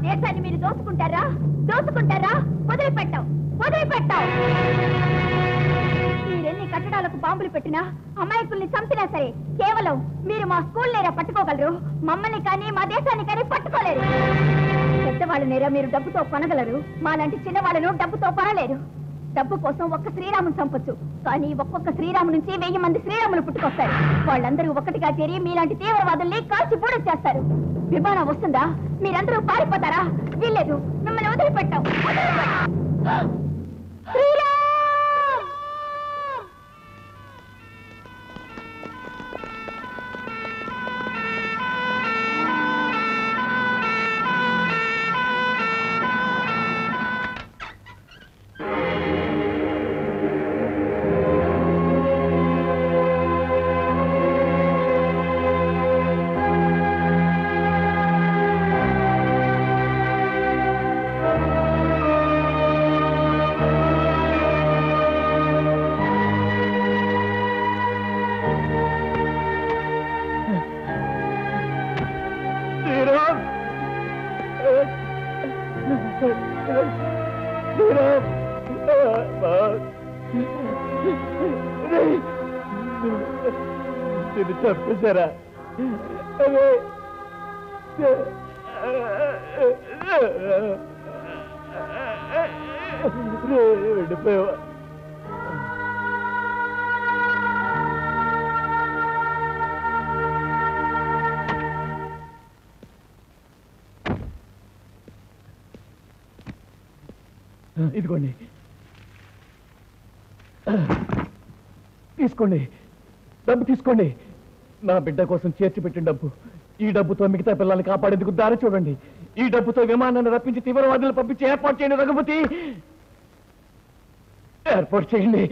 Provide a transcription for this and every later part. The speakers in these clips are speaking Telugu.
దేశాన్ని మీరు దోచుకుంటారా దోచుకుంటారా వదిలిపెట్టాం వదిలిపెట్టాం మీరెన్ని కట్టడాలకు బాంబులు పెట్టినా అమాయకుల్ని చంపినా సరే కేవలం మీరు మా స్కూల్ నేరా పట్టుకోగలరు మమ్మల్ని కానీ మా దేశాన్ని కానీ పట్టుకోలేరు పెద్దవాళ్ళ నేరా మీరు డబ్బుతో కొనగలరు మాలాంటి చిన్నవాళ్ళను డబ్బుతో కొనలేరు డబ్బు కోసం ఒక్క శ్రీరాముని చంపొచ్చు కానీ ఒక్కొక్క శ్రీరాము నుంచి వెయ్యి మంది శ్రీరాములు పుట్టుకొస్తారు వాళ్ళందరూ ఒకటిగా చేరి మీలాంటి తీవ్రవాదుల్ని కాల్చి బూడి చేస్తారు విమానం వస్తుందా మీరందరూ పారిపోతారా వీల్లేదు మిమ్మల్ని వదిలిపెట్టాం వదిలిపెట్టాం. శ్రీరామ్ శ్రీరామ్ శ్రీరామ్ నేను చంపేశారా అదే వెళ్ళిపోయావా ఇదిగోండి తీసుకోండి డబ్బు తీసుకోండి నా బిడ్డ కోసం చేర్చి పెట్టిన డబ్బు ఈ డబ్బుతో మిగతా పిల్లల్ని కాపాడేందుకు దారి చూడండి ఈ డబ్బుతో విమానాన్ని రప్పించి తీవ్రవాదులు పంపించి ఏర్పాటు చేయండి రఘుపతి ఏర్పాటు చేయండి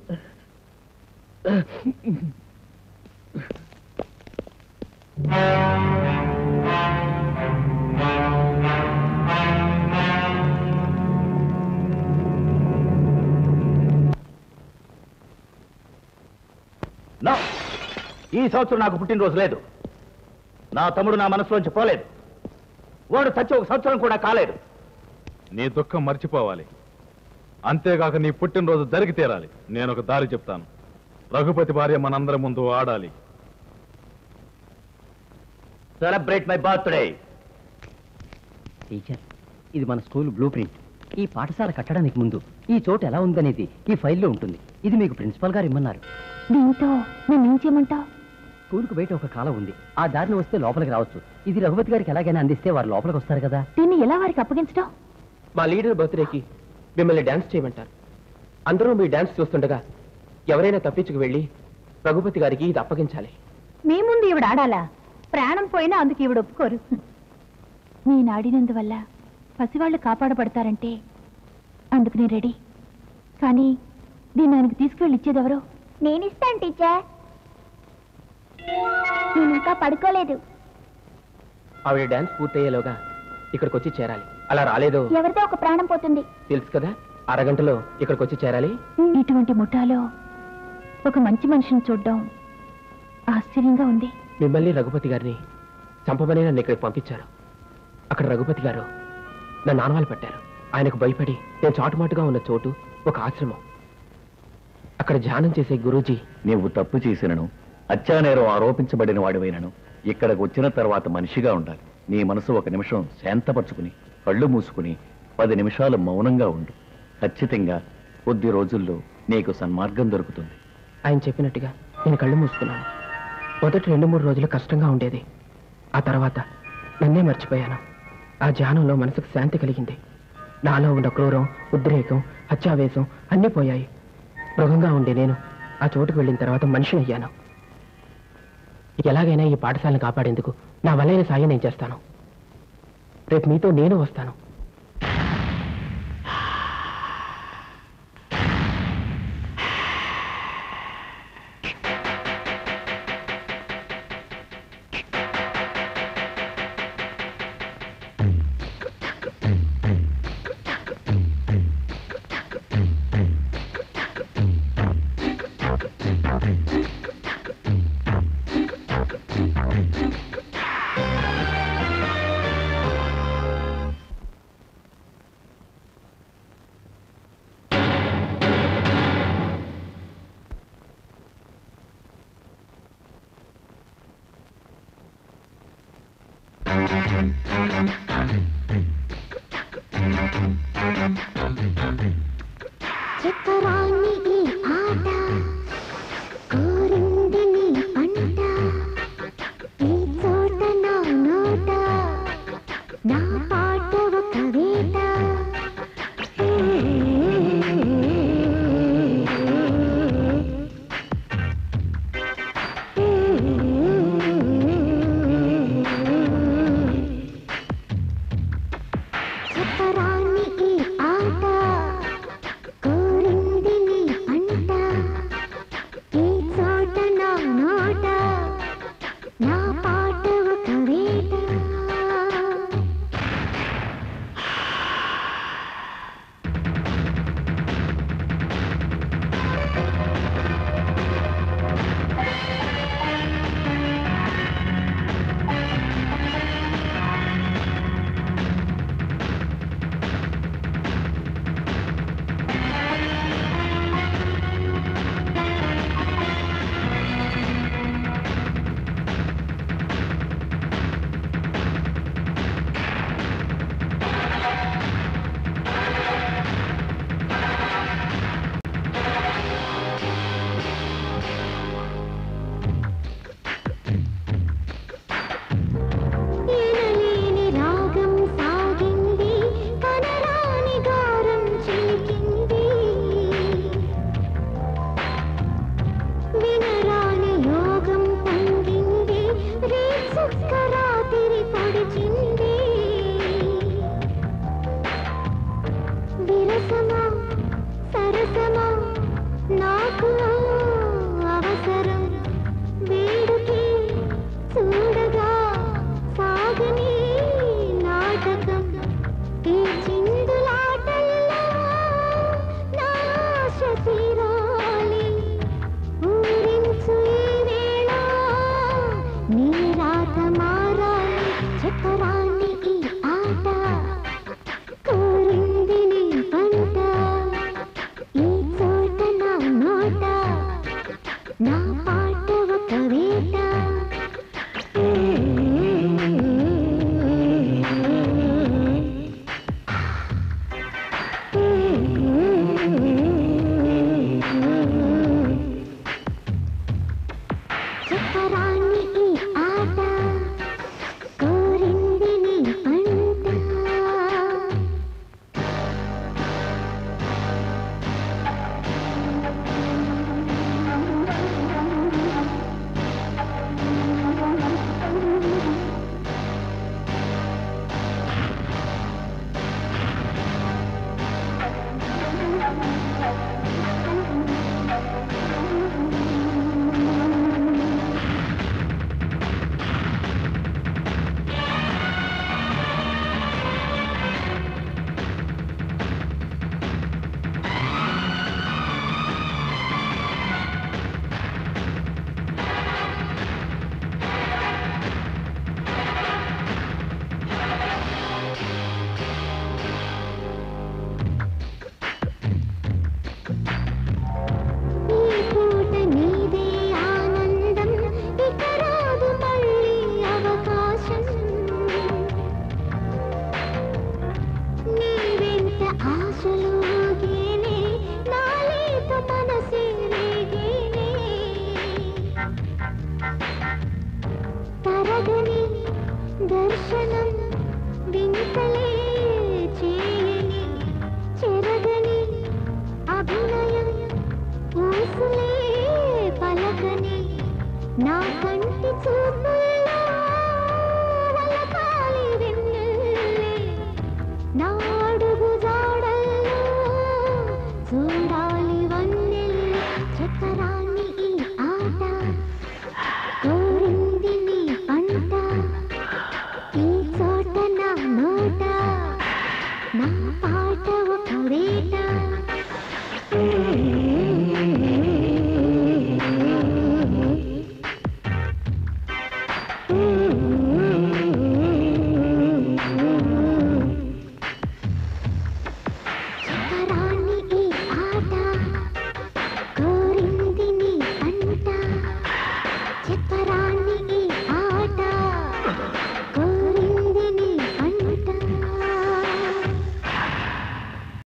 నా ఈ సంవత్సరం నాకు పుట్టినరోజు లేదు నా తమ్ముడు నా మనసులోంచి పోలేదు వాడు చచ్చి ఒక సంవత్సరం కూడా కాలేదు నీ దుఃఖం మర్చిపోవాలి అంతేగాక నీ పుట్టినరోజు జరిగి తీరాలి నేను ఒక దారి చెప్తాను రఘుపతి భార్య మనందరి ముందు ఆడాలి సెలబ్రేట్ మై బర్త్డే టీచర్ ఇది మన స్కూల్ బ్లూ ప్రింట్ ఈ పాఠశాల కట్టడానికి ముందు ఈ చోటు ఎలా ఉందనేది ఈ ఫైల్లో ఉంటుంది ఇది మీకు ప్రిన్సిపల్ గారు ఇమ్మన్నారు దీంతో నేనేం చేయమంటావు స్కూల్కు బయట ఒక కాలం ఉంది ఆ దారిని వస్తే లోపలికి రావచ్చు ఇది రఘుపతి గారికి ఎలాగైనా అందిస్తే వారు లోపలికి వస్తారు కదా దీన్ని ఎలా వారికి అప్పగించడం మా లీడర్ బర్త్డేకి మిమ్మల్ని డాన్స్ చేయమంటారు అందరూ మీ డాన్స్ చూస్తుండగా ఎవరైనా తప్పించుకు వెళ్ళి రఘుపతి గారికి ఇది అప్పగించాలి మీ ముందు ఈవిడ ఆడాలా ప్రాణం పోయినా అందుకు ఈవిడ ఒప్పుకోరు నేను ఆడినందువల్ల పసివాళ్ళు కాపాడబడతారంటే అందుకు నేను రెడీ కానీ దీన్ని ఆయనకు తీసుకువెళ్ళి ఇచ్చేదెవరు నేను ఇస్తాను టీచర్ నేను ఇంకా పడుకోలేదు ఆవిడ డాన్స్ పూర్తయ్యేలోగా ఇక్కడికి వచ్చి చేరాలి అలా రాలేదో ఎవరిదో ఒక ప్రాణం పోతుంది తెలుసు కదా అరగంటలో ఇక్కడికి వచ్చి చేరాలి ఇటువంటి ముఠాలో ఒక మంచి మనిషిని చూడడం ఆశ్చర్యంగా ఉంది మిమ్మల్ని రఘుపతి గారిని చంపమని నన్ను ఇక్కడికి పంపించారు అక్కడ రఘుపతి గారు నన్ను ఆనవాలు పెట్టారు ఆయనకు భయపడి నేను చాటుమాటుగా ఉన్న చోటు ఒక ఆశ్రమం అక్కడ ధ్యానం చేసే గురూజీ నీవు తప్పు చేసినను హత్యానేరం ఆరోపించబడిన వాడివైనను ఇక్కడికి వచ్చిన తర్వాత మనిషిగా ఉండాలి నీ మనసు ఒక నిమిషం శాంతపరుచుకుని కళ్ళు మూసుకుని పది నిమిషాలు మౌనంగా ఉండు ఖచ్చితంగా కొద్ది రోజుల్లో నీకు సన్మార్గం దొరుకుతుంది ఆయన చెప్పినట్టుగా నేను కళ్ళు మూసుకున్నాను మొదటి రెండు మూడు రోజులు కష్టంగా ఉండేది ఆ తర్వాత నన్నే మర్చిపోయాను ఆ ధ్యానంలో మనసుకు శాంతి కలిగింది నాలో ఉన్న క్రూరం ఉద్రేకం హత్యావేశం అన్నీ పోయాయి మృగంగా ఉండే నేను ఆ చోటుకు వెళ్ళిన తర్వాత మనిషిని అయ్యాను ఎలాగైనా ఈ పాఠశాలను కాపాడేందుకు నా వల్లైన సాయం నేను చేస్తాను రేపు మీతో నేను వస్తాను చెప్పరాని ఈ ఆట కోరింది నీ పంట ఈ చోట నా నోట నా పాట ఒక వేట చెప్పరాని ఈ ఆట కోరింది నీ పంట ఈ చోట నా నోట నా పాట ఒక వేట ఎనలేని రాగం సాగింది కనరాని గారం చిలికింది వినరాని యోగం పొంగింది రే సుక్కరాతిరి పొడిచింది విరసమా సరసమా నాకు అవసరం వేడుకి చూడగా సాగని నాటకం ఈ చిందులాటల్లో నా ఆశ తీరాలి ఊరించు ఈ వేళ నీ రాత మారాలి చెప్పరాని ఈ ఆట కోరింది నీ పంట ఈ చోట నా నోట నా పాట ఒక వేట చెప్పరాని ఈ ఆట కోరింది నీ పంట ఈ పూట నీదే ఆనందం ఇక రాదు మళ్ళీ అవకాశం నీ వెంట ఆశలు ఊగేనే నాలేత మనసే రేగేనే తరగని దర్శనం వింతలే చేయని చెరగని అభినయం ఊసులే పలకని నా కంటి చూపుల్లో వలపాలి వెన్నెల్లే నా అడుగు జాడల్లో చూడాలి వన్నెల్లి చెప్పరాని ఈ ఆట కోరింది నీ పంట ఈ చోట నా నోట నా పాట ఒక వేట చెప్పరాని ఈ ఆట కోరింది నీ పంట చెప్పరా